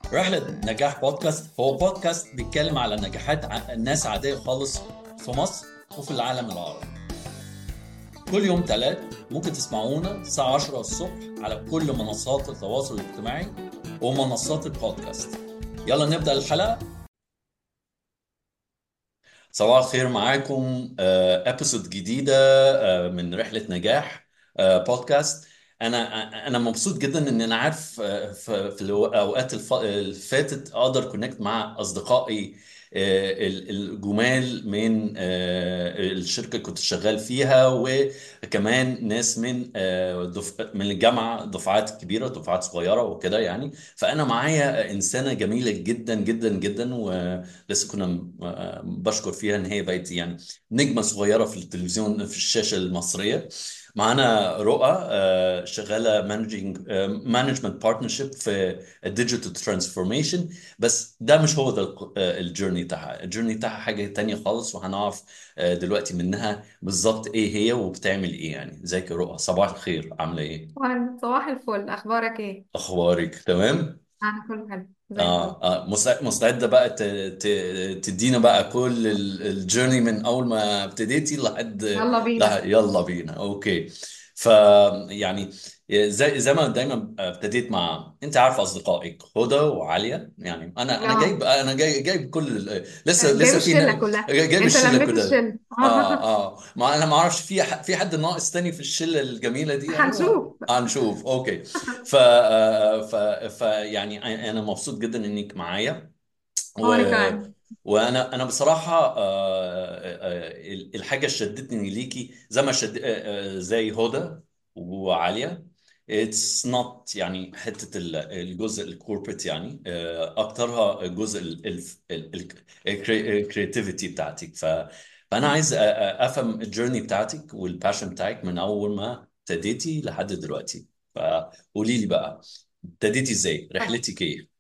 رحلة نجاح بودكاست هو بودكاست بيتكلم على نجاحات ع- ناس عادية خالص في مصر وفي العالم العربي كل يوم ثلاث ممكن تسمعونا الساعة 10 الصبح على كل منصات التواصل الاجتماعي ومنصات البودكاست يلا نبدأ الحلقة صباح الخير معاكم ابيسود جديدة آه، من رحلة نجاح آه، بودكاست انا انا مبسوط جدا ان انا عارف آه، في في الاوقات الف- اللي فاتت اقدر كونكت مع اصدقائي آه، ال- الجمال من آه، الشركة اللي كنت شغال فيها وكمان ناس من آه، دف... من الجامعة دفعات كبيرة دفعات صغيرة وكده يعني فأنا معايا إنسانة جميلة جدا جدا جدا ولسه كنا م- آه، بشكر فيها إن هي بقت يعني نجمة صغيرة في التلفزيون في الشاشة المصرية معانا رؤى آه، شغالة مانجينج مانجمنت بارتنرشيب في الديجيتال ترانسفورميشن بس ده مش هو ده الق- آه، الجيرني بتاعها الجيرني بتاعها حاجة تانية خالص وهنعرف آه، دلوقتي منها بالظبط ايه هي وبتعمل ايه يعني ازيك يا رؤى صباح الخير عاملة ايه وعن- صباح الفل اخبارك ايه اخبارك تمام انا كله حلو زي الفل اه اه مستع- مستعدة بقى ت- ت- تدينا بقى كل الجيرني من اول ما ابتديتي لحد يلا لح- بينا يلا بينا اوكي ف يعني زي زي ما دايما ابتديت مع انت عارف اصدقائك هدى وعالية يعني انا انا جايب اه انا جاي جايب كل ال- لسه جايب لسه في الشله نا- كلها جايب انت الشله لميت كده الشله اه اه ما انا ما اعرفش في ح- في حد ناقص تاني في الشله الجميله دي يعني و- هنشوف هنشوف اوكي ف آه، ف ف يعني انا مبسوط جدا انك معايا و... وانا كمان وانا انا بصراحه آه، آه، آه، الحاجه اللي شدتني ليكي زي ما شد آه، آه، زي هدى وعاليه اتس نوت يعني حته ال- الجزء الكوربريت يعني آه، اكترها جزء الكرياتيفيتي بتاعتك ف فانا عايز أ- أ- افهم الجيرني بتاعتك والباشن بتاعك من اول ما ابتديتي لحد دلوقتي فقولي لي بقى ابتديتي ازاي رحلتك ايه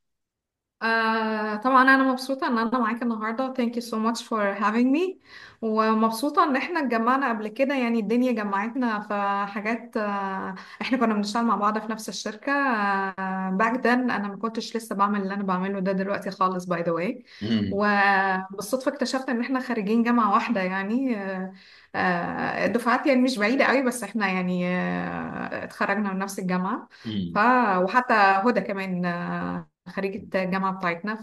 آه طبعا انا مبسوطه ان انا معاك النهارده thank you so much for having me ومبسوطه ان احنا اتجمعنا قبل كده يعني الدنيا جمعتنا في حاجات آه احنا كنا بنشتغل مع بعض في نفس الشركه آه back then انا ما كنتش لسه بعمل اللي انا بعمله ده دلوقتي خالص by the way امم وبالصدفه اكتشفت ان احنا خارجين جامعه واحده يعني آه آه الدفعات يعني مش بعيده قوي بس احنا يعني آه اتخرجنا من نفس الجامعه ف وحتى هدى كمان آه، خريجة الجامعة بتاعتنا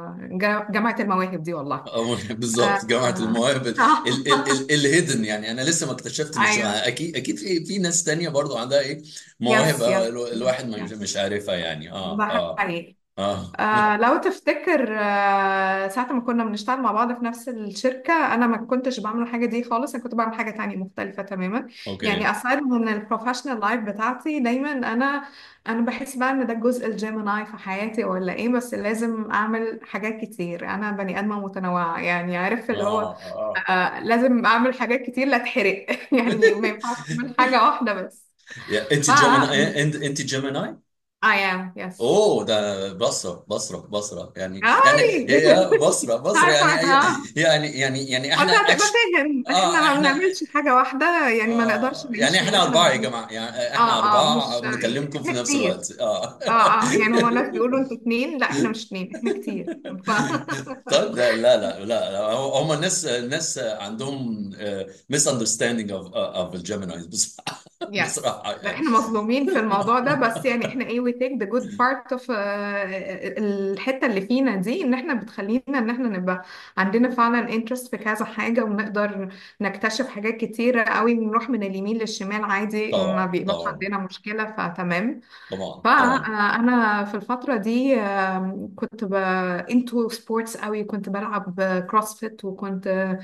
فجامعة المواهب دي والله أو- آه، بالظبط جامعة المواهب ال ال ال الهيدن يعني أنا لسه ما اكتشفتش ايوه أكيد أكيد في في ناس تانية برضو عندها إيه مواهب يس آه، يس الو- يس الواحد مش يس مش عارفها يعني ده آه آه حقيقي آه آه لو تفتكر آه ساعة ما كنا بنشتغل مع بعض في نفس الشركة أنا ما كنتش بعمل الحاجة دي خالص أنا كنت بعمل حاجة تانية مختلفة تماما يعني أوكي أسعد من البروفيشنال لايف بتاعتي دايما أنا أنا بحس بقى إن ده الجزء الجيميناي في حياتي ولا إيه بس لازم أعمل حاجات كتير أنا بني آدمة متنوعة يعني عارف اللي هو آه آه آه لازم أعمل حاجات كتير لا تحرق يعني ما ينفعش أعمل حاجة واحدة بس يا أنت ف جيميناي أنت أنت جيميناي I am yes اوه ده بصرة بصرة بصرة يعني يعني أي يا بصرة بصرة عارفة يعني اه يعني يعني يعني ما احنا انت هتبقى اكش فاهم احنا اه ما احنا بنعملش حاجة واحدة يعني ما نقدرش آه يعني نعيش من احنا احنا أربعة يا بنعمل جماعة يعني احنا اه اه أربعة مش بنكلمكم في احنا نفس كتير الوقت اه اه اه يعني هما ناس بيقولوا انتوا اتنين لا احنا مش اتنين احنا كتير ف... طيب لا لا لا لا هم الناس الناس عندهم ميس اندرستاندينج اوف اوف الجيمينايز بصراحة يس بصراحة لا يعني احنا مظلومين في الموضوع ده بس يعني احنا ايه we take the good part of آه، الحتة اللي فينا دي ان احنا بتخلينا ان احنا نبقى عندنا فعلا interest في كذا حاجة ونقدر نكتشف حاجات كتيرة قوي ونروح من اليمين للشمال عادي ما طبعا بيبقاش طبعا عندنا مشكلة فتمام طبعا طبعا فأنا في الفترة دي آم، كنت ب into sports قوي كنت بلعب كروسفيت وكنت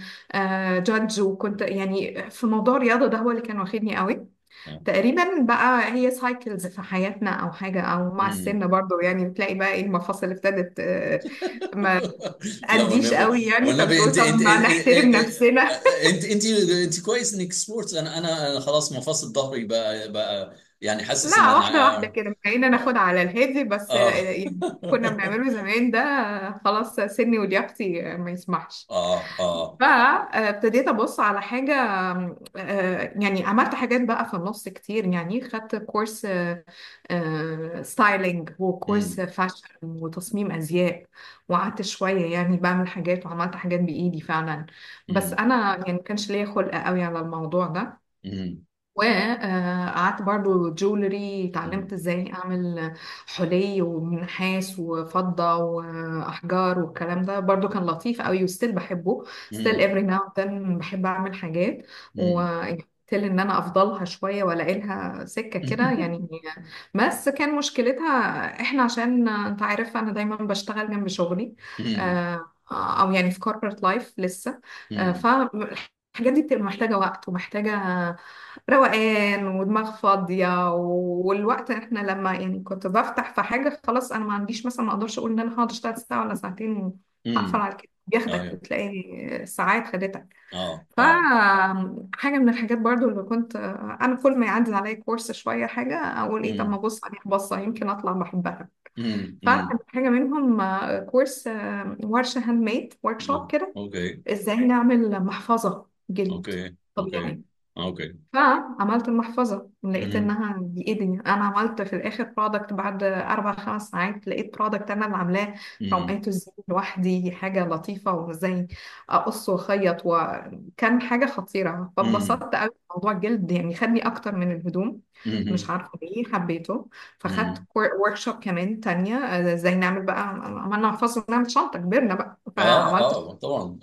جادج وكنت يعني في موضوع الرياضة ده هو اللي كان واخدني قوي تقريبا بقى هي سايكلز في حياتنا او حاجه او مع مم. السن برضو يعني بتلاقي بقى ايه المفاصل ابتدت آه، ما لا تأديش والنبي قوي يعني والنبي فبتقول انت طب انت ما نحترم نفسنا انت انت انت كويس انك سبورتس انا انا أنا خلاص مفاصل ظهري بقى بقى يعني حاسس ان لا انا واحدة واحدة اه كده بقينا ناخد على الهادي بس اه يعني كنا بنعمله زمان ده خلاص سني ولياقتي ما يسمحش اه اه فابتديت ابص على حاجه آه، يعني عملت حاجات بقى في النص كتير يعني خدت كورس ستايلينج وكورس امم فاشن وتصميم ازياء وقعدت شويه يعني بعمل حاجات وعملت حاجات بايدي فعلا بس امم انا يعني ما كانش ليا خلق قوي على الموضوع ده امم وقعدت برضو جولري اتعلمت امم ازاي اعمل حلي ونحاس وفضة واحجار والكلام ده برضو كان لطيف قوي وستيل بحبه ستيل امم every now and then بحب اعمل حاجات امم وتل ان انا افضلها شوية والاقي لها سكة كده يعني بس كان مشكلتها احنا عشان انت عارف انا دايما بشتغل جنب شغلي امم آه، او يعني في corporate life لسه آه، امم فالحاجات دي بتبقى محتاجة وقت ومحتاجة روقان ودماغ فاضية والوقت احنا لما يعني كنت بفتح في حاجة خلاص انا ما عنديش مثلا ما اقدرش اقول ان انا هقعد اشتغل ساعة ولا ساعتين وهقفل امم على كده بياخدك ايوه بتلاقي ساعات خدتك اه اه فحاجة من الحاجات برضو اللي كنت انا كل ما يعدي عليا كورس شوية حاجة اقول ايه طب ما امم ابص عليها بصة يمكن اطلع بحبها امم امم فكانت حاجة منهم آه، كورس آه، ورشة هاند ميد ورك شوب كده اوكي ازاي نعمل محفظة جلد اوكي اوكي طبيعي اوكي فعملت المحفظة لقيت امم انها بايدي انا عملت في الاخر برودكت بعد اربع خمس ساعات لقيت برودكت انا اللي عاملاه from امم A to Z لوحدي حاجة لطيفة وازاي اقص واخيط وكان حاجة خطيرة امم فاتبسطت قوي موضوع الجلد يعني خدني اكتر من الهدوم مش امم عارفة ليه حبيته فخدت امم ورك شوب كمان تانية آه، ازاي نعمل بقى عملنا محفظة نعمل شنطة كبرنا بقى اه فعملت اه طبعا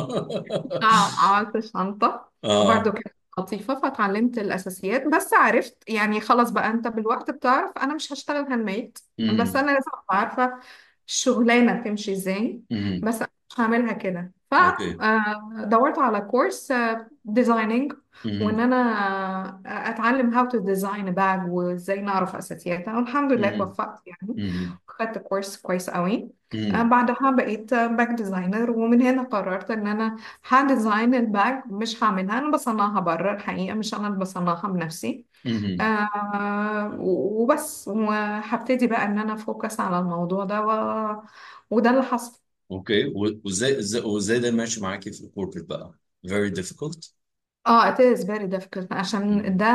اه عملت شنطة برضو اه كانت لطيفة فتعلمت الأساسيات بس عرفت يعني خلاص بقى أنت بالوقت بتعرف أنا مش هشتغل هاند ميد بس امم أنا لازم أبقى عارفة الشغلانة تمشي إزاي امم بس أنا مش هعملها كده اوكي فدورت على كورس ديزايننج وإن امم أنا آه، أتعلم how to design a bag وإزاي نعرف أساسياتها والحمد لله امم توفقت يعني امم خدت كورس كويس قوي آه، امم بعدها بقيت باك ديزاينر ومن هنا قررت ان انا هديزاين الباج مش هعملها انا بصنعها بره الحقيقه مش انا اللي بصنعها بنفسي امم آه وبس وهبتدي بقى ان انا فوكس على الموضوع ده و... وده اللي حصل اوكي و- وازاي ازاي وازاي ده ماشي معاكي في الكوربريت بقى very difficult اه it is very difficult عشان امم ده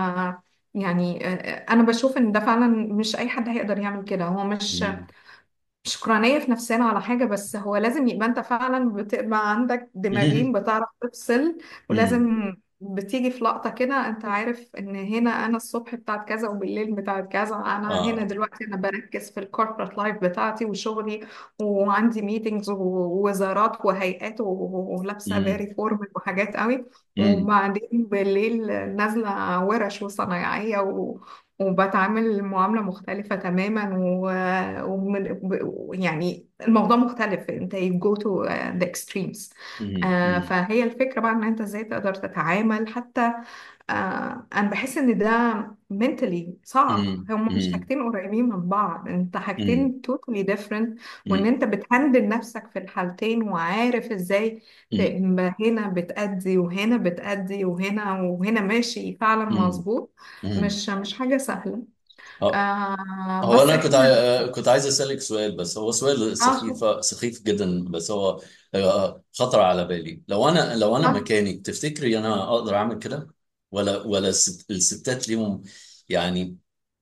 يعني آه، انا بشوف ان ده فعلا مش اي حد هيقدر يعمل كده هو مش امم شكرانية في نفسنا على حاجة بس هو لازم يبقى انت فعلا بتبقى عندك دماغين بتعرف تفصل امم ولازم بتيجي في لقطة كده انت عارف ان هنا انا الصبح بتاعت كذا وبالليل بتاعت كذا انا هنا اه دلوقتي انا بركز في الكوربرate لايف بتاعتي وشغلي وعندي ميتينجز ووزارات وهيئات و- ولابسة امم فيري فورمال وحاجات قوي امم وبعدين بالليل نازلة ورش وصنايعية وبتعامل معاملة مختلفة تماما و... ومن... ب- يعني الموضوع مختلف انت you go to uh, the extremes آه امم فهي الفكرة بقى ان انت ازاي تقدر تتعامل حتى آه انا بحس ان ده mentally صعب امم هما مش امم حاجتين قريبين من بعض انت امم حاجتين totally different وان امم انت بتهندل نفسك في الحالتين وعارف ازاي تبقى هنا بتأدي وهنا بتأدي وهنا وهنا ماشي فعلا امم مظبوط امم مش مش حاجة سهلة آه هو بس انا كنت احنا عاي... كنت عايز اسالك سؤال بس هو سؤال اه سخيف سخيف جدا بس هو آه، خطر على بالي لو انا لو انا اه مكانك تفتكري انا اقدر اعمل كده ولا ولا الست... الستات ليهم يعني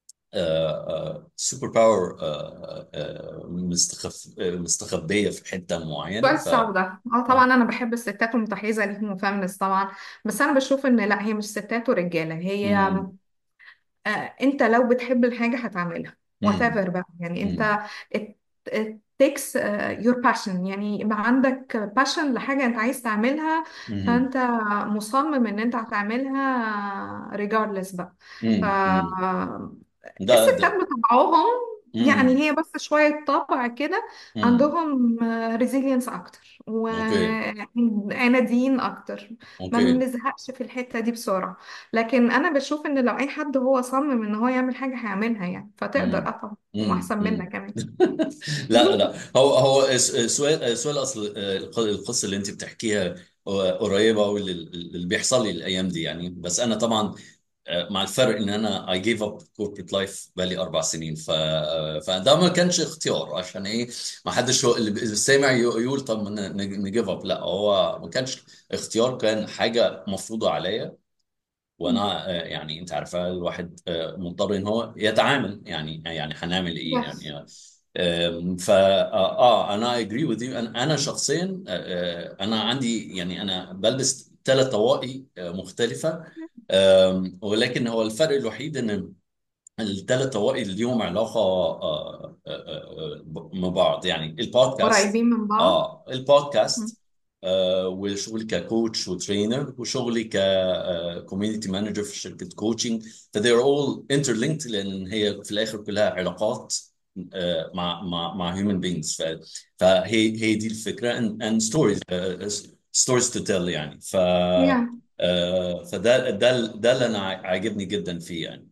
سوبر باور مستخف... آه، مستخبيه في حته معينه السؤال ف الصعب ده اه طبعا انا بحب الستات ومتحيزة ليهم وفيمنست طبعا بس انا بشوف ان لا هي مش ستات ورجالة هي امم آه، انت لو بتحب الحاجة هتعملها امم whatever بقى يعني امم انت it, it takes uh, your passion يعني يبقى عندك passion لحاجة انت عايز تعملها امم فانت مصمم ان انت هتعملها regardless بقى ف امم ده ده الستات بطبعهم يعني امم هي بس شوية طبع كده امم عندهم resilience أكتر اوكي وعناديين أكتر ما اوكي بنزهقش في الحتة دي بسرعة لكن انا بشوف ان لو اي حد هو صمم ان هو يعمل حاجه هيعملها يعني فتقدر امم اطبعا امم واحسن منك امم كمان لا لا هو هو الس- سؤال سؤال اصل آه، الق- القصه اللي انت بتحكيها آه، قريبه قوي اللي بيحصل لي الايام دي يعني بس انا طبعا آه، مع الفرق ان انا I gave up corporate life بقالي اربع سنين ف فده ما كانش اختيار عشان ايه ما حدش هو اللي سامع يقول طب نجيف اب لا هو ما كانش اختيار كان حاجه مفروضه عليا وانا آه، يعني انت عارفه الواحد آه، مضطر ان هو يتعامل يعني يعني هنعمل ايه يس يعني آم، فا اه آه، انا اجري وذ يو انا أنا شخصيا آه، آه، انا عندي يعني انا بلبس ثلاث طواقي آه، مختلفه آم، ولكن هو الفرق الوحيد ان الثلاث طوائف ليهم علاقة آه، آه، آه، ببعض يعني البودكاست قريبين من بعض اه البودكاست آه وشغلي ككوتش وترينر وشغلي ككوميونتي مانجر في شركة كوتشنج فthey're all interlinked لأن هي في الآخر كلها علاقات آه مع مع مع human beings ف- فهي هي دي الفكرة and, and stories uh, stories to tell يعني ف yeah. آه فده ده ده اللي أنا عاجبني جدا فيه يعني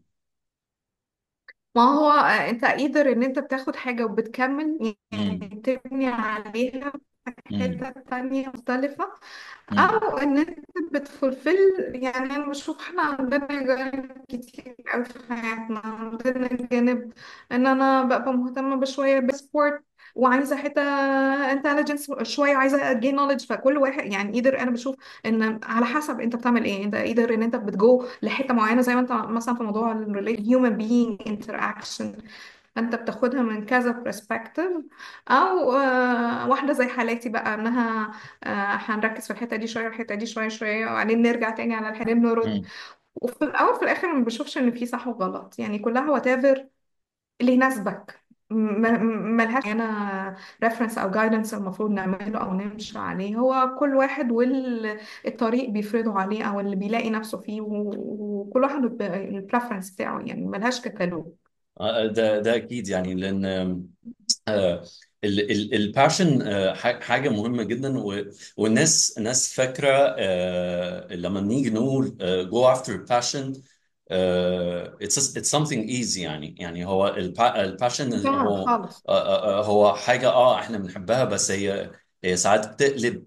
ما هو آه، انت قادر ان انت بتاخد حاجة وبتكمل مم. يعني تبني عليها مم. حتة تانية مختلفة مم. او ان انت بتفلفل يعني انا بشوف احنا عندنا جوانب كتير قوي في حياتنا عندنا جانب ان انا ببقى مهتمة بشوية بسبورت وعايزة حتة انتليجنس شوية وعايزة gain knowledge فكل واحد يعني قدر انا بشوف ان على حسب انت بتعمل ايه انت قدر ان انت بتجو لحتة معينة زي ما انت مثلا في موضوع ال human being interaction انت بتاخدها من كذا برسبكتيف او آه، واحده زي حالاتي بقى انها آه، هنركز في الحته دي شويه والحته دي شويه شويه وبعدين نرجع تاني على الحته نرد مم. وفي الاول في الاخر ما بشوفش ان في صح وغلط يعني كلها وات ايفر اللي يناسبك م- م- ملهاش انا ريفرنس او جايدنس المفروض نعمله او نمشي عليه هو كل واحد والطريق بيفرضه عليه او اللي بيلاقي نفسه فيه و- وكل واحد البريفرنس بتاعه يعني ملهاش كتالوج آه، ده ده اكيد يعني لان آه، الباشن حاجه مهمه جدا و- والناس الناس فاكره آه، لما نيجي نقول آه، go after passion آه، it's it's something easy يعني يعني هو الباشن سهل هو خالص آه، آه، آه، هو حاجه اه احنا بنحبها بس هي هي ساعات بتقلب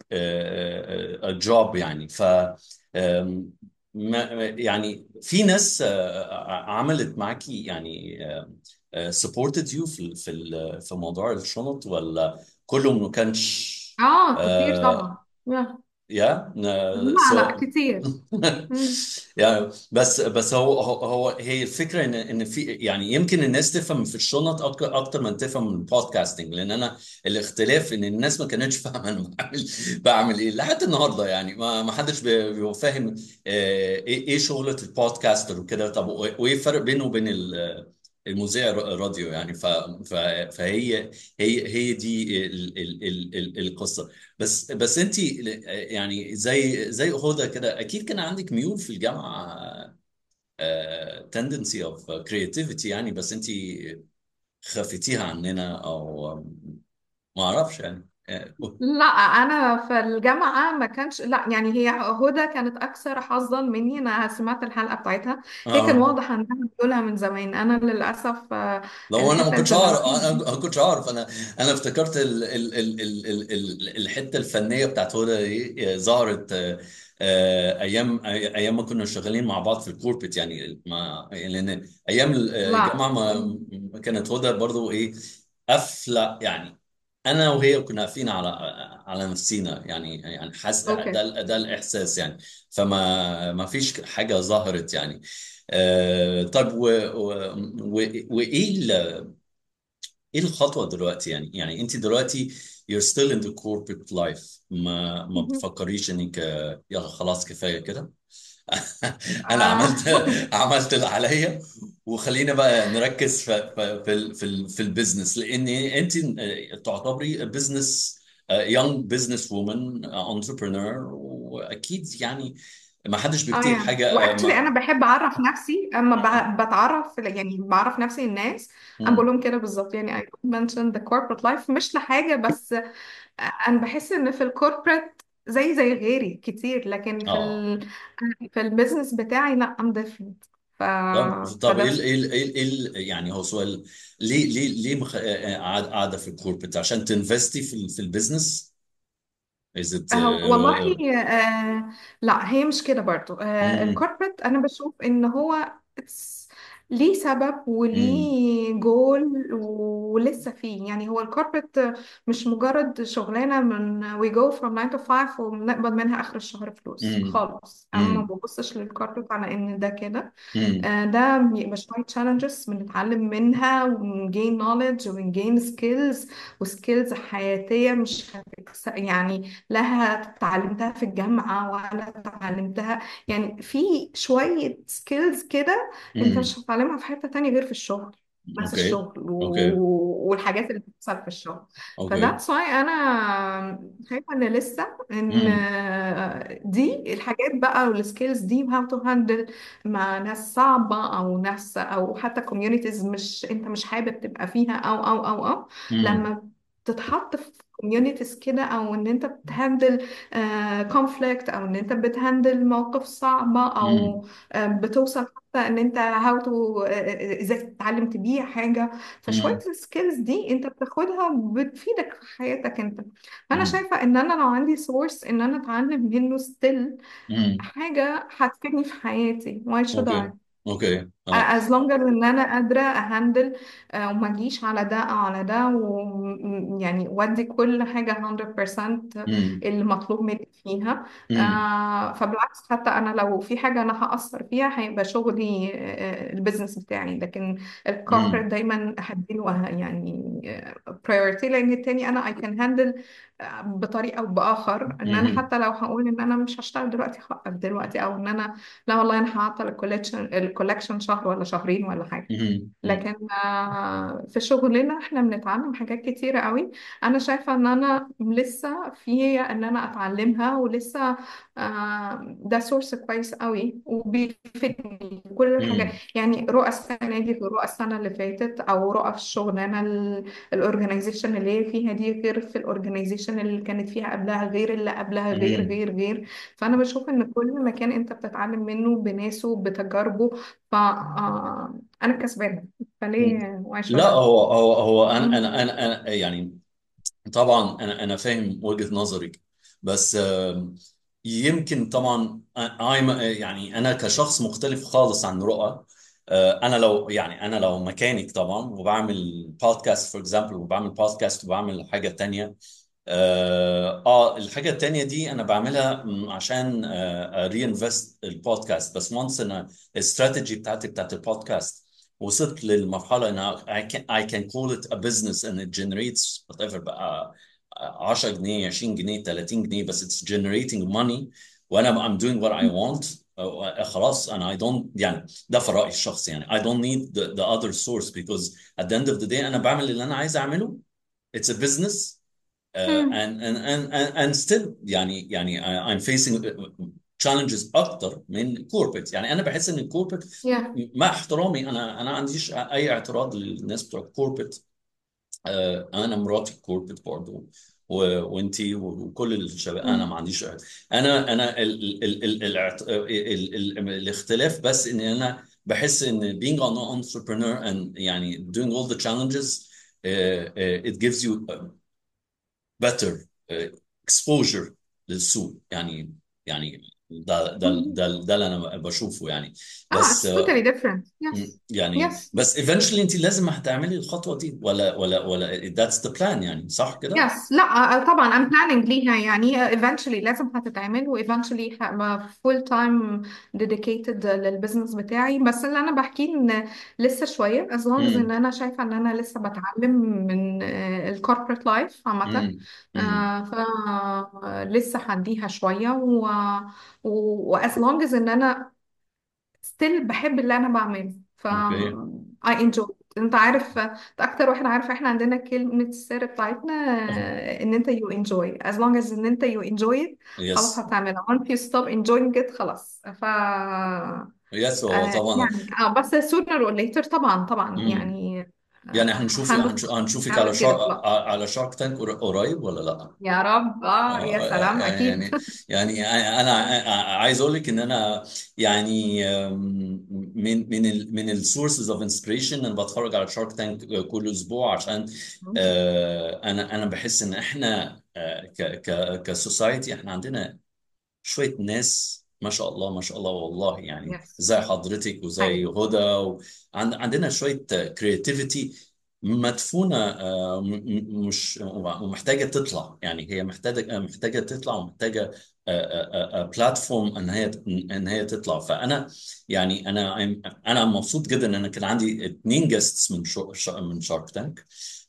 جوب يعني ف آم، ما يعني في ناس آه، عملت معاكي يعني سبورتد يو في في ال- في موضوع الشنط ولا كله ما كانش اه كتير طبعا آه يا يا لا لا سو كتير مم. يعني بس بس هو هو هو- هي الفكره ان ان في يعني يمكن الناس تفهم في الشنط اكتر اكتر من تفهم من البودكاستنج لان انا الاختلاف ان الناس ما كانتش فاهمه انا بعمل بعمل ايه لحد النهارده يعني ما ما حدش بي- بيبقى فاهم آه، ايه ايه شغله البودكاستر وكده طب وايه الفرق بينه وبين ال- المذيع الراديو يعني ف ف فهي هي هي دي ال ال ال ال القصه بس بس انت يعني زي زي هدى كده اكيد كان عندك ميول في الجامعه تندنسي اوف كرياتيفيتي يعني بس انت خفتيها عننا او ما اعرفش يعني آه، لا انا في الجامعه ما كانش لا يعني هي هدى كانت اكثر حظا مني انا سمعت الحلقه بتاعتها هي كان اه واضح انها بتقولها من زمان انا للاسف آه، لو انا ما الحته كنتش اعرف الزمنيه انا ما كنتش اعرف انا انا افتكرت ال ال ال ال ال ال الحته الفنيه بتاعت هدى دي ظهرت آه، آه، ايام ايام ما كنا شغالين مع بعض في الكوربت يعني ما يعني لان ايام لا الجامعه ما ما كانت هدى برضو ايه قافله يعني انا وهي كنا قافلين على على نفسينا يعني يعني حس ده اوكي ال- ده الاحساس يعني فما ما فيش حاجه ظهرت يعني آه طيب و و و وايه ال- ايه الخطوه دلوقتي يعني يعني انت دلوقتي you're still in the corporate life ما ما بتفكريش انك آه، يلا خلاص كفايه كده انا آه. عملت عملت اللي عليا وخلينا بقى نركز في في في ال- في, ال- في البيزنس لان انت تعتبري بزنس يونج بزنس وومن انتربرينور واكيد يعني ما حدش اه بيبتدي يعني حاجه آه، واكشلي انا ما بحب اعرف نفسي اما ب- بتعرف يعني بعرف نفسي الناس انا بقول مم. لهم كده بالظبط يعني I mentioned the corporate life مش لحاجه بس انا بحس ان في الكوربريت زي زي غيري كتير لكن في اه ال في البيزنس بتاعي لا I'm different ف طب طب ايه فده ال- ايه ال- ايه ال- إيه ال- يعني هو سؤال ليه ليه ليه مخ... آه، آه، قاعد- قاعده في الكوربريت عشان تنفستي في ال- في البيزنس is it آه والله uh, آه لا هي مش كده برضو آه mm, الكوربريت انا بشوف ان هو it's ليه سبب mm, وليه جول ولسه فيه يعني هو الكوربريت مش مجرد شغلانه من we go from 9 to 5 وبنقبض منها اخر الشهر فلوس mm, خالص انا ما mm, ببصش للكوربريت على ان ده كده mm, آه، ده بيبقى شوية challenges بنتعلم منها ونجين knowledge ونجين skills وسكيلز حياتية مش هتكس يعني لا اتعلمتها في الجامعة ولا اتعلمتها يعني في شوية سكيلز كده انت mm. مش هتتعلمها في حتة تانية غير في الشغل بس okay الشغل okay و... والحاجات اللي بتحصل في الشغل okay فذاتس واي انا شايفه ان لسه ان mm, دي الحاجات بقى والسكيلز دي how to handle مع ناس صعبة أو ناس أو حتى communities مش أنت مش حابب تبقى فيها أو أو أو أو mm, لما تتحط في communities كده أو إن أنت بتهندل conflict أو إن أنت بتهندل مواقف صعبة mm, أو آه، بتوصل حتى إن أنت how to آه، إزاي تتعلم تبيع حاجة فشوية mm, السكيلز دي أنت بتاخدها بتفيدك في حياتك أنت فأنا mm, شايفة إن أنا لو عندي سورس إن أنا أتعلم منه still mm. حاجة هتفيدني في حياتي why should okay I okay اه as long as ان انا قادرة اهندل آه، وما اجيش على ده او على ده ويعني وادي كل حاجة 100% mm, اللي مطلوب مني فيها mm, آه، فبالعكس حتى انا لو في حاجة انا هأثر فيها هيبقى شغلي آه، البيزنس بتاعي لكن الكورporate mm, دايما هديله آه، يعني آه، priority لان التاني انا I can handle آه، بطريقة او بآخر ان انا mm, حتى لو هقول ان انا مش هشتغل دلوقتي هوقف دلوقتي او ان انا لا والله انا هعطل الكوليكشن الكولكشن شهر ولا شهرين ولا حاجه mm, mm, لكن آه، في شغلنا احنا بنتعلم حاجات كتيره قوي انا شايفه ان انا لسه في ان انا اتعلمها ولسه آه، ده سورس كويس قوي وبيفيدني في كل الحاجات mm, يعني رؤى السنه دي غير رؤى السنه اللي فاتت او رؤى في الشغلانه الاورجنايزيشن اللي هي فيها دي غير في الاورجنايزيشن اللي كانت فيها قبلها غير اللي قبلها غير mm, غير غير فأنا بشوف إن كل مكان أنت بتتعلم منه بناسه بتجاربه فأنا كسبانة mm. فليه وعيش لا ولا هو هو هو انا مم. انا انا أنا يعني طبعا انا انا فاهم وجهة نظرك بس آم، يمكن طبعا I'm يعني انا كشخص مختلف خالص عن رؤى آه، انا لو يعني انا لو مكانك طبعا وبعمل بودكاست فور اكزامبل وبعمل بودكاست وبعمل حاجة تانية اه آه، الحاجة التانية دي انا بعملها م، عشان ري انفست البودكاست بس وانس انا الاستراتيجي بتاعتي بتاعت البودكاست وصلت للمرحلة ان I can I can call it a business and it generates whatever بقى 10 جنيه 20 جنيه 30 جنيه بس it's generating money وانا I'm doing what I want آه، خلاص انا I don't يعني ده في رأيي الشخصي يعني I don't need the, the other source because at the end of the day انا بعمل اللي انا عايز اعمله it's a business uh, مم. and, and and and and still يعني يعني I- I'm facing challenges اكتر من corporate يعني انا بحس ان الكوربريت yeah مع احترامي انا انا ما عنديش اي اعتراض للناس بتوع الكوربريت آه، انا مراتي كوربريت برضه وانتي وكل الشباب انا ما مم. عنديش انا انا ال ال ال ال ال ال ال الاختلاف بس ان انا بحس ان being an entrepreneur and يعني doing all the challenges uh, uh, it gives you better uh, exposure للسوق يعني يعني ده ده مم. ده ده اللي انا بشوفه يعني اه بس it's آه، totally different م، yes يعني yes بس eventually انت لازم هتعملي الخطوة دي ولا ولا ولا that's the plan يعني صح كده؟ يس لا آه، طبعا I'm planning ليها يعني آه، eventually لازم هتتعمل و eventually هبقى full time dedicated للبزنس بتاعي بس اللي انا بحكيه ان لسه شوية as long as ان امم انا شايفة ان انا لسه بتعلم من ال corporate life عامة امم امم آه، فلسه هديها شوية و, و, و as long as ان انا ستيل بحب اللي انا بعمله ف اوكي I enjoy it. انت عارف انت اكتر واحد عارف احنا عندنا كلمة السر بتاعتنا آه، ان انت you enjoy as long as ان انت you enjoy it خلاص يس هتعملها once you stop enjoying it خلاص ف يس هو آه، طبعا يعني اه بس sooner or later طبعا طبعا امم يعني يعني هنشوف هندخل هنش- هنشوفك على نعمل كده شارك خلاص على شارك تانك قريب ولا لا يا رب اه يا اه سلام اكيد يعني يعني انا عايز اقول لك ان انا يعني أم، من من ال من السورسز اوف انسبريشن انا بتفرج على شارك تانك كل اسبوع عشان آه، انا انا بحس ان احنا آه، ك ك كسوسايتي احنا عندنا شوية ناس ما شاء الله ما شاء الله والله يعني يس زي حضرتك وزي حقيقي هدى وعندنا شوية كرياتيفيتي مدفونة آه، م- م- مش ومحتاجة تطلع يعني هي محتاجة محتاجة تطلع ومحتاجة بلاتفورم ان هي ان هي تطلع فانا يعني انا انا مبسوط جدا ان انا كان عندي اتنين جيستس من شو من شارك تانك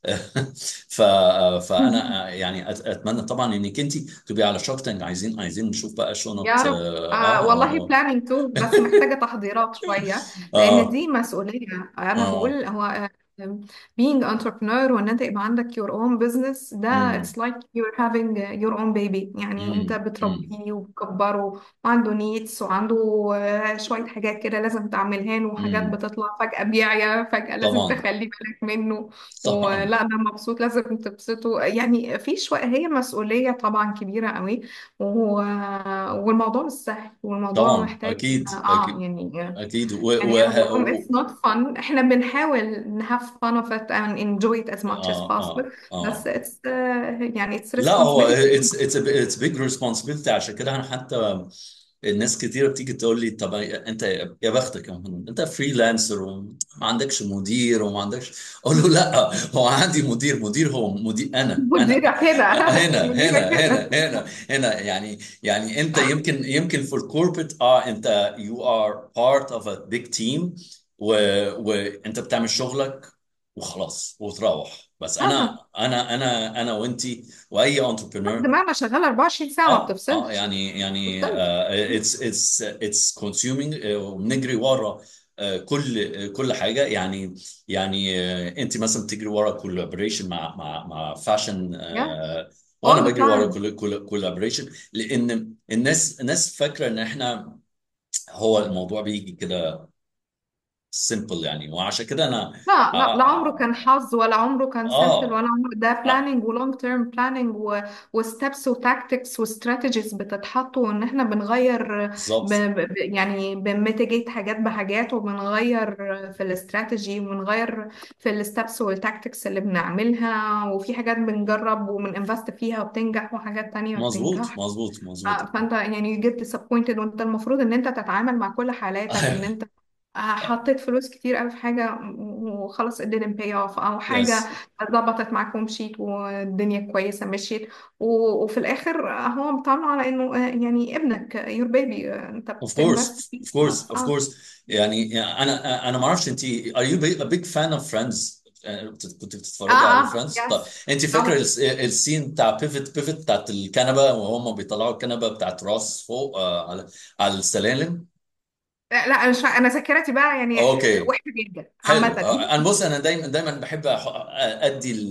ف فانا يعني أت- اتمنى طبعا انك انت تبقي على شارك تانك عايزين عايزين نشوف بقى يا شنط رب اه آه اه والله اه planning too بس محتاجة تحضيرات شوية لأن اه دي مسؤولية أنا اه بقول هو آه، being entrepreneur وإن أنت يبقى عندك your own business ده it's امم like you're having your own baby يعني أنت امم امم بتربيه وبتكبره وعنده needs وعنده آه، شوية حاجات كده لازم تعملها له وحاجات امم بتطلع فجأة بيعيا فجأة لازم طبعا تخلي بالك منه طبعا ولا أنا مبسوط لازم تبسطه يعني في شوية هي مسؤولية طبعا كبيرة قوي و... والموضوع مش سهل والموضوع طبعا محتاج اكيد اه اكيد يعني اكيد و, و, يعني انا بقول لهم و it's not fun احنا بنحاول ن have fun of it and enjoy it as much as اه possible اه بس اه it's uh, يعني it's لا هو responsibility it's it's a it's big responsibility عشان كده انا حتى الناس كتيرة بتيجي تقول لي طب انت يا بختك يا محمد انت فريلانسر وما عندكش مدير وما عندكش اقول له لا هو عندي مدير مدير هو مدير انا انا مديرة كده هنا مديرة هنا هنا كده هنا هنا يعني يعني انت يمكن يمكن في الكوربريت اه انت you are part of a big team و وانت بتعمل شغلك وخلاص وتروح بس اه انا انا انا انا وانتي واي entrepreneur دماغنا شغالة 24 ساعة ما اه اه بتفصلش يعني يعني بتفصلش اتس اتس اتس كونسيومينج وبنجري ورا آه، كل آه، كل حاجه يعني يعني آه، انت مثلا بتجري ورا كولابوريشن مع مع مع فاشن yeah وانا all the بجري ورا time كولابوريشن لان الناس الناس فاكره ان احنا هو الموضوع بيجي كده سيمبل يعني وعشان كده انا لا لا لا عمره اه كان حظ ولا عمره كان سيمبل اه, ولا عمره ده آه بلاننج ولونج تيرم بلاننج وستبس وتاكتكس وستراتيجيز بتتحط وان احنا بنغير ب بالظبط ب ب- يعني بنميتيجيت حاجات بحاجات وبنغير في الاستراتيجي وبنغير في الستبس والتاكتكس اللي بنعملها وفي حاجات بنجرب وبننفست فيها وبتنجح وحاجات تانية ما مظبوط بتنجح مظبوط مظبوط آه، فانت يعني you get disappointed وانت المفروض ان انت تتعامل مع كل حالاتك ان انت حطيت فلوس كتير قوي في حاجة وخلاص it didn't pay off أو حاجة يس ظبطت معاك ومشيت والدنيا كويسة مشيت و- وفي الآخر هو بيتعاملوا على إنه يعني ابنك your baby أنت Of بتنفست course, فيه of course, of اه course. يعني انا انا ما اعرفش انت are you big- a big fan of Friends؟ يعني بت- كنت اه بتتفرجي على اه Friends؟ طب يس انت فاكره طبعا الس- السين بتاع بيفت بيفت بتاعت الكنبه وهم بيطلعوا الكنبه بتاعت راس فوق آه، على على السلالم؟ لا لا، انا مش انا ذاكرتي بقى يعني اوكي وحشة جدا حلو عامة آه، انا بص انا دايما دايما بحب أح- ادي ال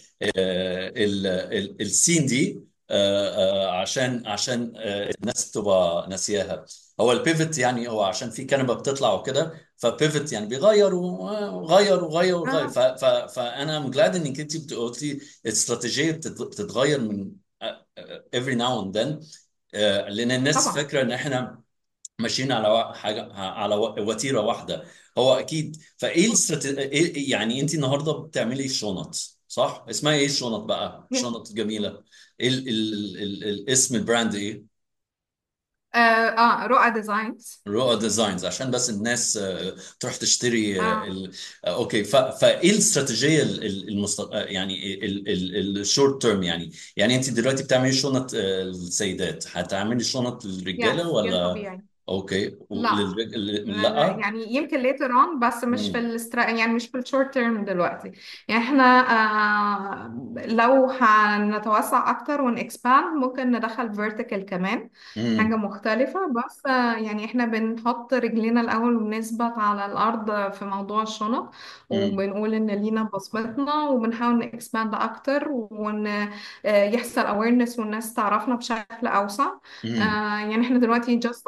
ال ال السين دي آه، آه، عشان عشان آه، الناس تبقى ناسياها هو البيفت يعني هو عشان في كنبه بتطلع وكده فبيفت يعني بيغير وغير وغير وغير ف- اه ف- فانا مجلد انك انت قلتي استراتيجيه بتت- بتتغير من آه، آه، every now and then آه، لان الناس طبعا فاكره ان احنا ماشيين على وا- حاجه على وا- وتيره واحده هو اكيد فايه الاستراتيجيه إيه يعني انت النهارده بتعملي شنط صح اسمها ايه الشنط بقى شنط جميله ايه ال ال ال ال اسم البراند ايه اه, آه. رؤى ديزاينز رؤى ديزاينز عشان بس الناس آه، تروح تشتري آه، اه ال آه، اوكي ف- فايه الاستراتيجيه ال- ال- المست... آه، يعني الشورت تيرم يعني يعني انت دلوقتي بتعملي شنط آه، السيدات هتعملي شنط للرجاله يس يس ولا طبيعي اوكي لا وللرجال لا لا، لا يعني يمكن later on بس مش في امم الاسترا يعني مش في الشورت تيرم دلوقتي يعني احنا آه لو هنتوسع اكتر ونكسباند ممكن ندخل vertical كمان حاجة امم مختلفة بس آه يعني احنا بنحط رجلينا الأول ونثبت على الأرض في موضوع الشنط امم وبنقول إن لينا بصمتنا وبنحاول نكسباند أكتر وإن آه يحصل awareness والناس تعرفنا بشكل أوسع آه امم يعني احنا دلوقتي just online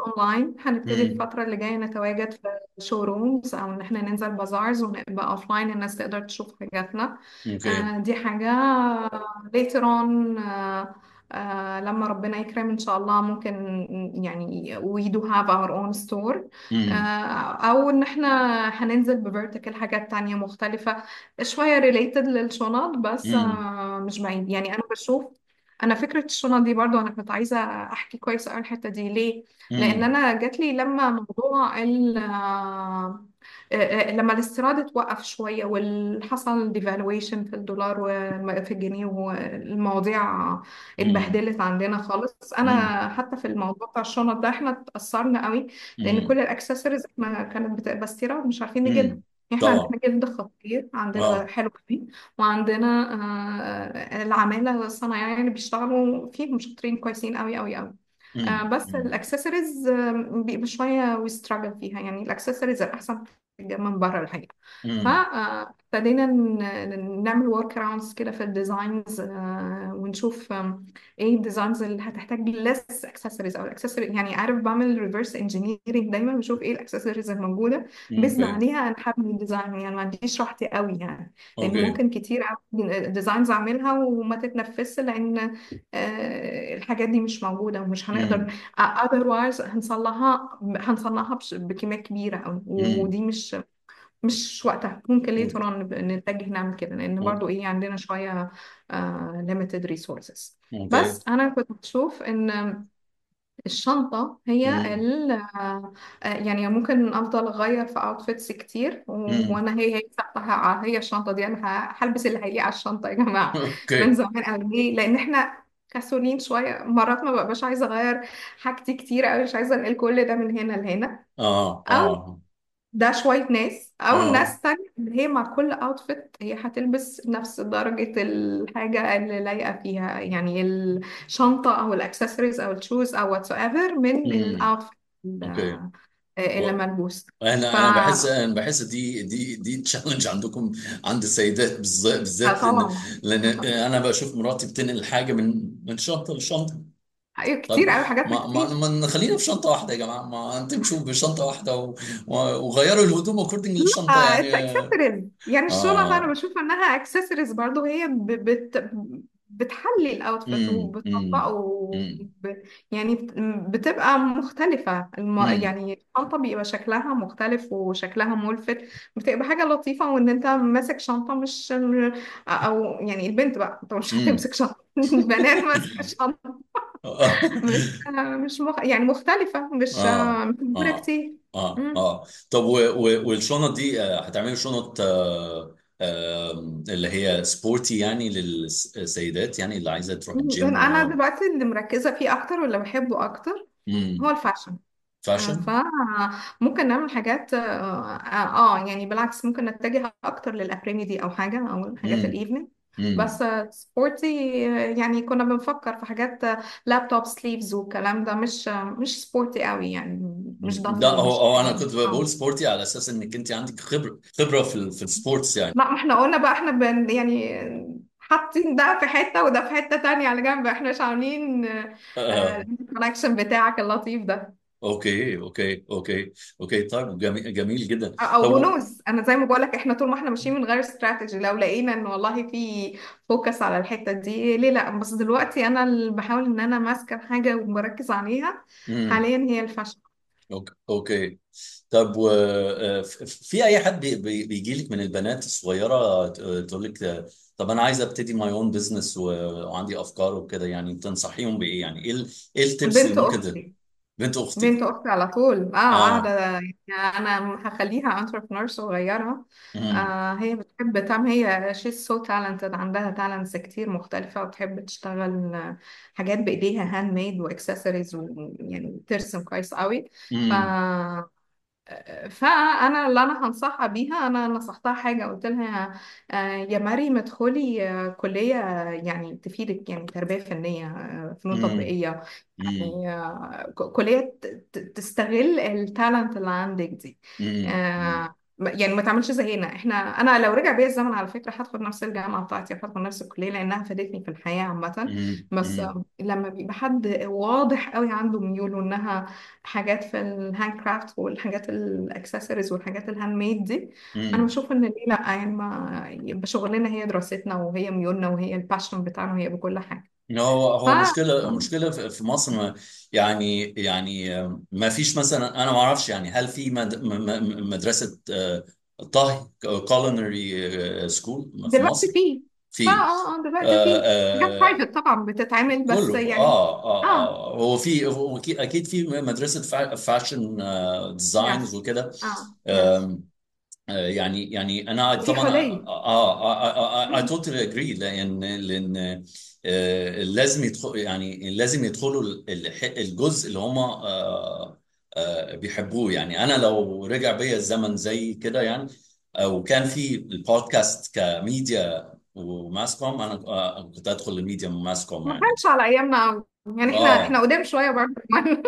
هنبتدي امم الفترة اللي جاية نتواجد في شورومز أو إن إحنا ننزل بازارز ونبقى أوفلاين الناس تقدر تشوف حاجاتنا اوكي آه، دي حاجة later on آه، آه، لما ربنا يكرم إن شاء الله ممكن يعني we do have our own store آه، امم أو إن إحنا هننزل بفيرتيكال حاجات تانية مختلفة شوية related للشنط بس امم آه، مش بعيد يعني أنا بشوف انا فكره الشنط دي برضو انا كنت عايزه احكي كويس قوي الحته دي ليه لان امم انا جات لي لما موضوع ال آه، آه، لما الاستيراد اتوقف شويه وحصل ديفالويشن في الدولار وفي الجنيه والمواضيع امم اتبهدلت عندنا خالص امم انا حتى في الموضوع بتاع الشنط ده احنا اتاثرنا قوي لان كل امم الاكسسوارز احنا كانت بتبقى استيراد مش عارفين نجيبها امم احنا طبعا عندنا جلد خطير عندنا اه حلو قوي وعندنا آه، العمالة الصنايعية اللي بيشتغلوا فيهم شاطرين كويسين قوي قوي قوي آه، امم بس امم الاكسسوارز بيبقى شوية ويستراجل فيها يعني الاكسسوارز الأحسن بتبقى من بره الحقيقة امم فابتدينا نعمل ورك اراوندز كده في الديزاينز ونشوف آم، ايه الديزاينز اللي هتحتاج less accessories او الاكسسوري يعني عارف بعمل ريفرس انجينيرنج دايما بشوف ايه الاكسسوارز الموجوده بيزد اوكي عليها انا هبني الديزاين يعني ما عنديش راحتي قوي يعني لان اوكي ممكن كتير ديزاينز اعملها وما تتنفذش لان آه، الحاجات دي مش موجوده ومش هنقدر امم otherwise هنصلحها هنصنعها بش- بكميه كبيره قوي امم ودي مش مش وقتها ممكن ليه ترى نتجه نعمل كده لان برضو ايه عندنا شويه آه limited resources اوكي بس انا كنت بشوف ان الشنطة هي امم ال آه، آه، يعني ممكن أفضل أغير في أوتفيتس كتير و- امم وأنا هي هي ثابتة ه- هي الشنطة دي أنا ه- هلبس اللي هيليق على الشنطة يا جماعة من اوكي زمان أوي ليه؟ لأن إحنا كسولين شوية مرات ما ببقاش عايزة أغير حاجتي كتير أوي مش عايزة أنقل كل ده من هنا لهنا اه أو اه ده شوية ناس أو اه ناس تانية اللي هي مع كل أوتفيت هي هتلبس نفس درجة الحاجة اللي لايقة فيها يعني الشنطة أو الأكسسوارز أو الشوز أو واتس ايفر من امم الأوتفيت اوكي اللي ملبوس ف انا انا بحس انا بحس دي دي دي تشالنج عندكم عند السيدات بالذات آه بالذات لان طبعا لان انا بشوف مراتي بتنقل حاجه من من شنطه لشنطه أيوة كتير طب أوي حاجاتنا ما ما كتير ما نخلينا في شنطه واحده يا جماعه ما انتم تمشوا بشنطه واحده و... و... وغيروا الهدوم اكوردنج للشنطه اه يعني اكسسوارز يعني الشنط انا اه بشوف انها اكسسوارز برضو هي ب- بت بتحلي الاوتفيت امم وبتطبقه امم امم وب- يعني بت- بتبقى مختلفة الم... امم يعني الشنطة بيبقى شكلها مختلف وشكلها ملفت بتبقى حاجة لطيفة وان انت ماسك شنطة مش او يعني البنت بقى انت مش امم هتمسك شنطة البنات ماسكة شنطة مش مش مخ... يعني مختلفة مش اه مش موجودة اه كتير اه مم. اه طب و و والشنط دي آه، هتعملوا شنط آه آه اللي هي سبورتي يعني للسيدات يعني اللي عايزه تروح الجيم انا و دلوقتي اللي مركزه فيه اكتر واللي بحبه اكتر هو امم الفاشن آه، فاشن فممكن نعمل حاجات اه آه، آه، يعني بالعكس ممكن نتجه اكتر للابريمي دي او حاجه او الحاجات امم الايفنينج امم بس سبورتي يعني كنا بنفكر في حاجات لابتوب سليفز والكلام ده مش آه، مش سبورتي قوي يعني مش ده لا هو مش هو انا كنت اه بقول سبورتي على اساس انك انت عندك خبره خبره في ال- في السبورتس يعني لا ما احنا قلنا بقى احنا بن يعني حاطين ده في حتة وده في حتة تانية على جنب احنا مش عاملين آه. الكونكشن بتاعك اللطيف ده اوكي اوكي اوكي اوكي طيب جميل جميل جدا او هو طب نوز انا زي ما بقولك احنا طول ما احنا ماشيين من غير استراتيجي لو لقينا ان والله في فوكس على الحتة دي ليه لا بس دلوقتي انا اللي بحاول ان انا ماسكة الحاجة وبركز عليها امم حاليا هي الفاشن اوكي اوكي طب و آه، ف- في اي حد بي- بي- بيجي لك من البنات الصغيره ت- تقول لك آه، طب انا عايزه ابتدي ماي اون بزنس وعندي افكار وكده يعني تنصحيهم بايه يعني ايه ال- ايه التبس اللي بنت ممكن ت- اختي بنت اختك بنت اختي على طول اه قاعده اه يعني انا هخليها انتربرنور صغيره امم آه هي بتحب تعمل هي she's so talented عندها talents كتير مختلفه وتحب تشتغل آه، حاجات بايديها هاند ميد واكسسوارز ويعني ترسم كويس قوي ف امم فانا اللي انا هنصحها بيها انا نصحتها حاجه قلت لها آه، يا مريم ادخلي آه، كليه يعني تفيدك يعني تربيه فنيه آه، فنون امم تطبيقيه امم يعني آه، ك- كليه ت- ت- تستغل التالنت اللي عندك دي امم آه، يعني ما تعملش زينا احنا انا لو رجع بيا الزمن على فكره هدخل نفس الجامعه بتاعتي هدخل نفس الكليه لانها فادتني في الحياه عامه امم بس امم لما بيبقى حد واضح قوي عنده ميول وانها حاجات في الهاند كرافت والحاجات الاكسسوارز والحاجات الهاند ميد دي انا امم بشوف ان ليه لا يعني ما يبقى شغلنا هي دراستنا وهي ميولنا وهي الباشن بتاعنا وهي بكل حاجه هو ف هو مشكلة مشكلة في في مصر ما يعني يعني ما فيش مثلا أنا ما أعرفش يعني هل في مد م- م- مدرسة آه، طهي كولينري سكول في دلوقتي مصر؟ في اه في اه اه دلوقتي آه، في حاجات آه، برايفت طبعا بتتعمل بس كله يعني اه اه اه اه هو في هو أكيد أكيد في مدرسة فا- فاشن ديزاينز يس وكده اه يس آم، آه، يعني يعني انا وفي طبعا حلي اه اي مم. توتالي اجري لان لان آه، لازم يدخل يعني لازم يدخلوا ال- الح- الجزء اللي هم آه، آه، بيحبوه يعني انا لو رجع بيا الزمن زي كده يعني آه، وكان في البودكاست كميديا وماس كوم انا آه، كنت ادخل الميديا وماس كوم ما يعني كانش على ايامنا قوي يعني احنا احنا اه قدام شويه برضه كمان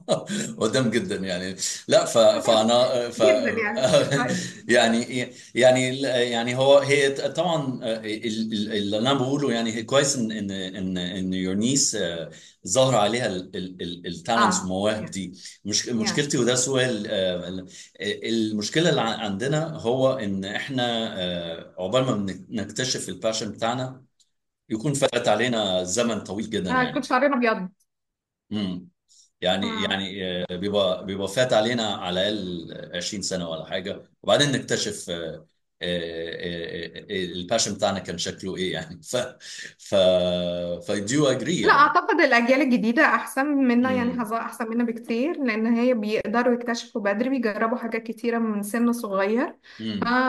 قدام جدا يعني لا ف فانا ف جدا يعني شويه يعني يعني يعني هو هي طبعا ال- ال- اللي انا بقوله يعني هي كويس ان ان ان ان يور نيس ظهر عليها التالنتس اه والمواهب يس دي مش يس مشكلتي وده سؤال آه، المشكله اللي عندنا هو ان احنا آه، عقبال ما بن- نكتشف الباشن بتاعنا يكون فات علينا زمن طويل جدا آه يعني كنت شعرنا ابيض امم يعني اه يعني آه، بيبقى بيبقى فات علينا على الاقل 20 سنه ولا حاجه وبعدين نكتشف آه، آه، آه، آه، الباشن بتاعنا كان شكله ايه يعني ف ف ف do agree لا يعني اعتقد الاجيال الجديده احسن منا يعني امم حظها احسن منا بكتير لان هي بيقدروا يكتشفوا بدري بيجربوا حاجات كتيره من سن صغير ف... امم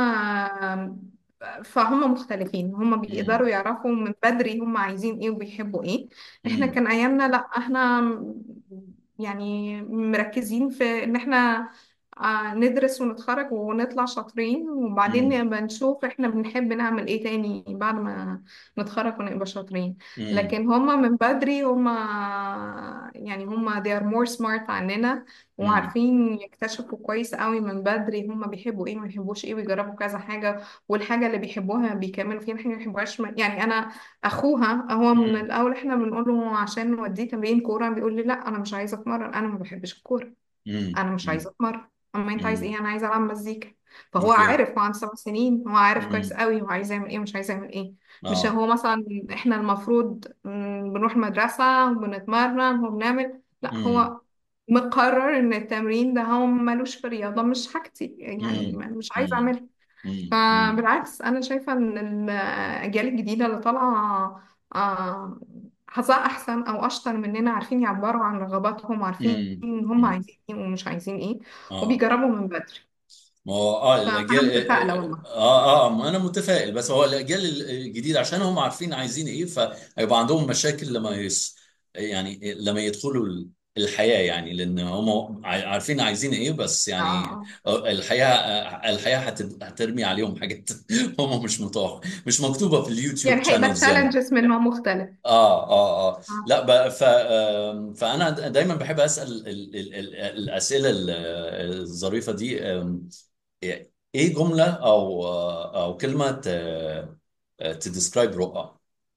فهم مختلفين هم امم بيقدروا يعرفوا من بدري هم عايزين ايه وبيحبوا ايه احنا امم كان ايامنا لا احنا يعني مركزين في ان احنا آه، ندرس ونتخرج ونطلع شاطرين وبعدين امم نبقى نشوف احنا بنحب نعمل ايه تاني بعد ما نتخرج ونبقى شاطرين امم لكن هما من بدري هما يعني هما they are more smart عننا امم وعارفين يكتشفوا كويس قوي من بدري هما بيحبوا ايه ما بيحبوش ايه ويجربوا كذا حاجة والحاجة اللي بيحبوها بيكملوا فيها الحاجة اللي ما بيحبوهاش ما- يعني انا اخوها هو من امم الاول احنا بنقول له عشان نوديه تمرين كورة بيقول لي لا انا مش عايزة اتمرن انا ما بحبش الكورة امم انا مش عايزة اتمرن اما انت عايز امم ايه انا عايزة العب مزيكا فهو اوكي عارف هو عنده سبع سنين هو عارف كويس امم قوي هو عايز يعمل ايه ومش عايز يعمل ايه مش اه هو مثلا احنا المفروض مم، بنروح المدرسة وبنتمرن وبنعمل لا امم هو مقرر ان التمرين ده هو ملوش في الرياضة مش حاجتي يعني امم ما- مش عايز امم اعملها امم فبالعكس انا شايفة ان الاجيال الجديدة اللي طالعة آه، حظها احسن او اشطر مننا عارفين يعبروا عن رغباتهم عارفين هم امم عايزين ايه ومش عايزين ايه اه وبيجربوا من بدري ما هو اه فانا الاجيال متفائلة والله اه اه ما انا متفائل بس هو الاجيال الجديده عشان هم عارفين عايزين ايه فهيبقى عندهم مشاكل لما يس يعني لما يدخلوا ال- الحياه يعني لان هم ع- عارفين عايزين ايه بس يعني اه آه، الحياه آه، الحياه هت- هترمي عليهم حاجات هم مش متوقع مش مكتوبه في اليوتيوب يعني هيبقى شانلز يعني تشالنجز من نوع مختلف اه اه اه اه لا بقى ف آم، فانا دايما بحب اسال ال ال ال الاسئله ال- الظريفه دي آم، ايه جمله او او كلمه تديسكرايب رؤى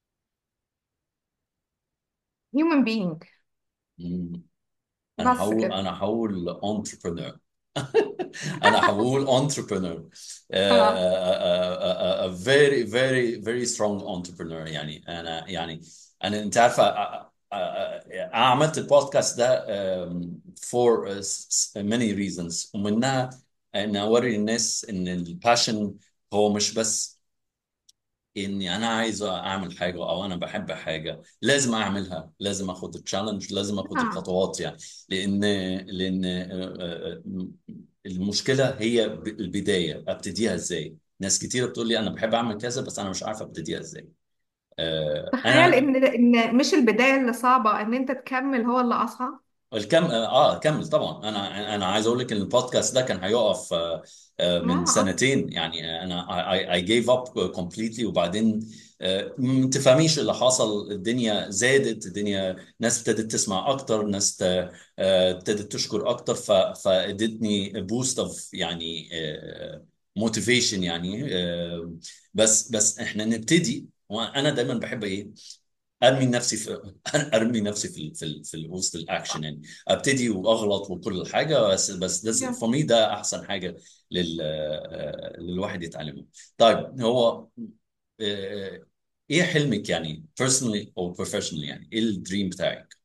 human being مم. انا بس هقول كده انا هقول entrepreneur انا هقول entrepreneur uh, اه a, a, a very very very strong entrepreneur يعني انا يعني انا انت عارفه أ- أ- أ- عملت البودكاست ده um, for uh, s- many reasons ومنها ان اوري الناس ان الباشن هو مش بس اني انا عايز اعمل حاجه او انا بحب حاجه لازم اعملها لازم اخد التشالنج لازم اخد اه الخطوات يعني لان لان آه، آه، آه، المشكله هي ب- البدايه ابتديها ازاي ناس كتير بتقول لي انا بحب اعمل كذا بس انا مش عارف ابتديها ازاي آه، تخيل انا ان ان مش البداية اللي صعبة ان انت تكمل هو اللي اصعب الكم اه كمل طبعا انا انا عايز اقول لك ان البودكاست ده كان هيقف آه، آه، اه من اه سنتين يعني انا I, I gave up completely وبعدين آه، ما تفهميش اللي حصل الدنيا زادت الدنيا ناس ابتدت تسمع اكتر ناس ت- آه، ابتدت تشكر اكتر ف- فادتني بوست اوف يعني موتيفيشن يعني آه، بس بس احنا نبتدي وانا دايما بحب ايه ارمي نفسي في ارمي نفسي في ال- في ال- في ال- وسط الاكشن يعني ابتدي واغلط وكل حاجه بس بس ده Yeah. فور مي ده احسن حاجه لل آه، للواحد يتعلمه طيب هو آه، ايه حلمك يعني personally او professionally يعني ايه الدريم بتاعك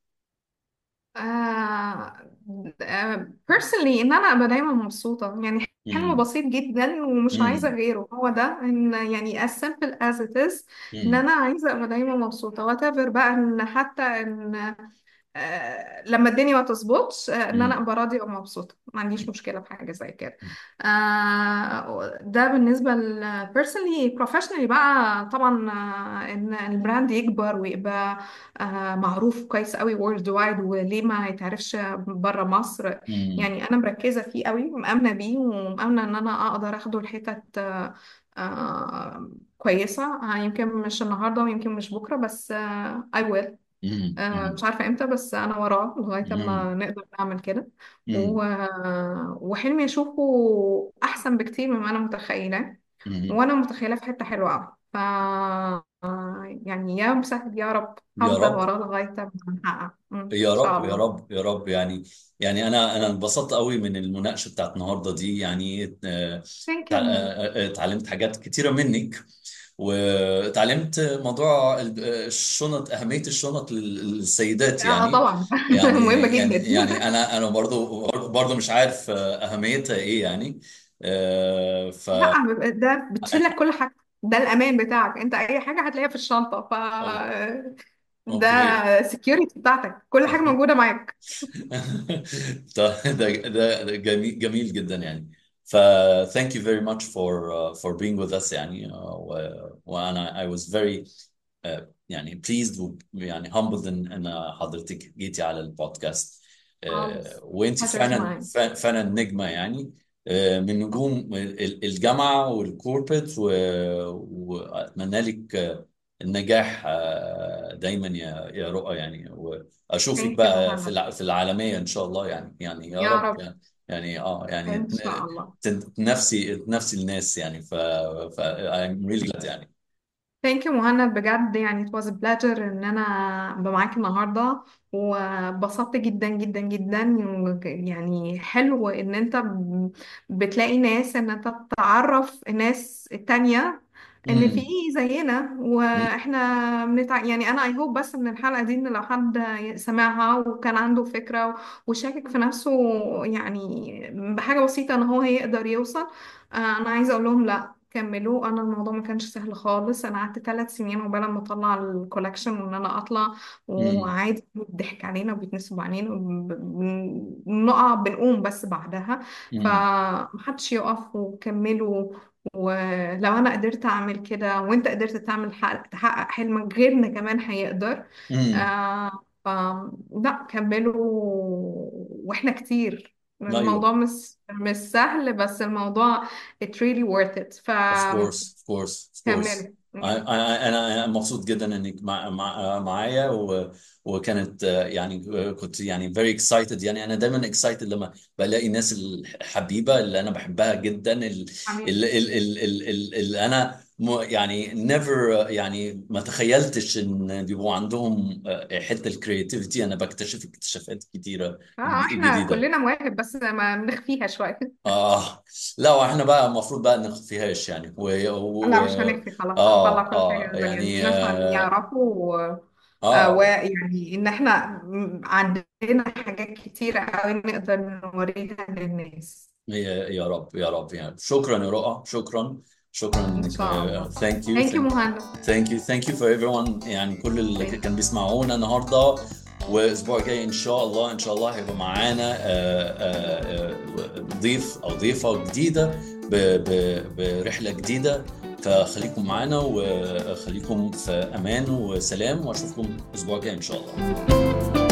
آه آه personally ان انا ابقى دايما مبسوطه يعني حلم امم بسيط جدا ومش عايزه امم غيره هو ده ان يعني as simple as it is ان امم انا عايزه ابقى دايما مبسوطه whatever بقى ان حتى ان آه، لما الدنيا ما تظبطش آه، ان انا امم ابقى راضيه ومبسوطه ما عنديش مشكله في حاجه زي كده آه، ده بالنسبه ل personally professionally بقى طبعا آه، ان البراند يكبر ويبقى آه، معروف كويس قوي world wide وليه ما يتعرفش بره مصر امم يعني انا مركزه فيه قوي ومأمنه بيه ومأمنه ان انا اقدر اخده لحتت آه، آه، كويسه آه، يمكن مش النهارده ويمكن مش بكره بس آه، I will آه، امم مش عارفة امتى بس انا وراه لغاية امم ما نقدر نعمل كده و... امم وحلمي اشوفه احسن بكتير مما انا متخيلة امم وانا متخيلة في حتة حلوة قوي ف يعني يا مسهل يا رب يا هفضل رب وراه لغاية ما نحقق أمم، ان يا شاء رب يا الله رب يا رب يعني يعني انا انا انبسطت قوي من المناقشه بتاعت النهارده دي يعني آه، ثانك تع- يو ماما آه، آه، اتعلمت حاجات كتيره منك واتعلمت موضوع ال- الشنط اهميه الشنط لل- للسيدات اه يعني طبعا يعني مهمة يعني جدا يعني انا انا برضو برضو مش عارف آه، اهميتها ايه يعني آه، ف لا ده بتشيل لك كل حاجة ده الأمان بتاعك أنت أي حاجة هتلاقيها في الشنطة ف ده اوكي security بتاعتك كل حاجة موجودة معاك ده ده ده جميل جميل جدا يعني ف thank you very much for uh, for being with us يعني uh, و- وانا I was very uh, يعني pleased و يعني humbled ان ان حضرتك جيتي على البودكاست uh, خالص وانت pleasure is فعلا mine فعلا نجمة يعني uh, من نجوم ال- الجامعة والكوربريت واتمنى لك uh, النجاح uh, دايما يا يا رؤى يعني اشوفك thank you بقى في مهند الع- في العالميه ان شاء الله يعني يعني يا يا رب رب يعني يعني اه يعني إن شاء تن- الله تن- تنافسي تنافسي الناس يعني ف ف I'm really glad يعني thank you مهند بجد يعني it was a pleasure إن أنا أبقى معاك النهاردة وبسطت جدا جدا جدا و- يعني حلو إن أنت ب- بتلاقي ناس إن أنت تعرف الناس التانية ان في امم زينا واحنا بنتع... يعني انا اي هوب بس من الحلقه دي ان لو حد سمعها وكان عنده فكره وشاكك في نفسه يعني بحاجه بسيطه ان هو هيقدر يوصل آه، انا عايزه اقول لهم لا كملوا انا الموضوع ما كانش سهل خالص انا قعدت ثلاث سنين عقبال ما اطلع الكولكشن وان انا اطلع امم وعادي بيضحك علينا وبيتنسب علينا وب- بنقع بنقوم بس بعدها امم فمحدش يقف وكملوا ولو انا قدرت اعمل كده وانت قدرت تعمل حق تحقق حلمك غيرنا كمان هيقدر امم آه ف لا كملوا واحنا كتير ايوه الموضوع مش مش سهل بس الموضوع it really worth it Of course, of course, of course. فكملوا I, I, أنا أنا مبسوط جدا إنك مع, مع, معايا و, وكانت آه، يعني آه، كنت يعني very excited يعني أنا دايما excited لما بلاقي الناس الحبيبة اللي أنا بحبها جدا اللي, امين اللي, اللي, اللي, اللي أنا م- يعني never يعني ما تخيلتش إن بيبقوا عندهم آه، حتة الكرياتيفيتي أنا بكتشف اكتشافات كتيرة اه احنا جديدة كلنا مواهب بس ما بنخفيها شوية اه لا واحنا بقى المفروض بقى نخفيهاش يعني و... لا و... مش هنخفي خلاص هنطلع اه كل اه حاجة زي ما يعني الناس عم اه, يعرفوا آه، آه ويعني ان احنا م- عندنا حاجات كتيرة قوي نقدر نوريها للناس يا يا رب يا رب يعني شكرا يا رؤى شكرا شكرا ان انك شاء الله ثانك يو ثانك يو مهند ثانك يو ثانك يو فور ايفري ون يعني كل اللي ثانك كان بيسمعونا النهارده والاسبوع الجاي ان شاء الله ان شاء الله هيبقى معانا آه، آه، آه، ضيف او ضيفه جديده ب- ب- برحله جديده فخليكم معانا وخليكم في امان وسلام واشوفكم الاسبوع الجاي ان شاء الله